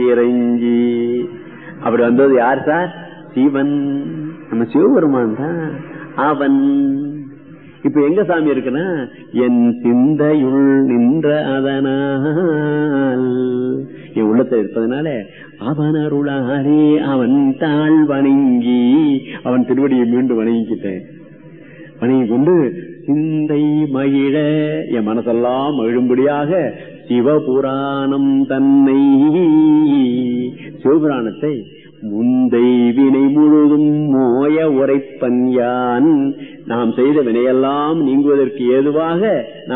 இறங்கி அப்படி வந்தது யார் சார் சிவன் நம்ம சிவபெருமான் தான் அவன் இப்ப எங்க சாமி இருக்குன்னா என் சிந்தையுள் நின்ற அதனால் என் உள்ளத்தில் இருப்பதனால அவன் அருளாரே அவன் தாழ் வணங்கி அவன் திருவடியை மீண்டும் வணங்கிக்கிட்டேன் வணங்கி கொண்டு சிந்தை மகிழ என் மனசெல்லாம் மகிழும்படியாக சிவபுராணம் தன்னை சிவபுராணத்தை முந்தை வினை முழுதும் மோய உரைப்பன் யான் நாம் செய்த வினையெல்லாம் நீங்குவதற்கு ஏதுவாக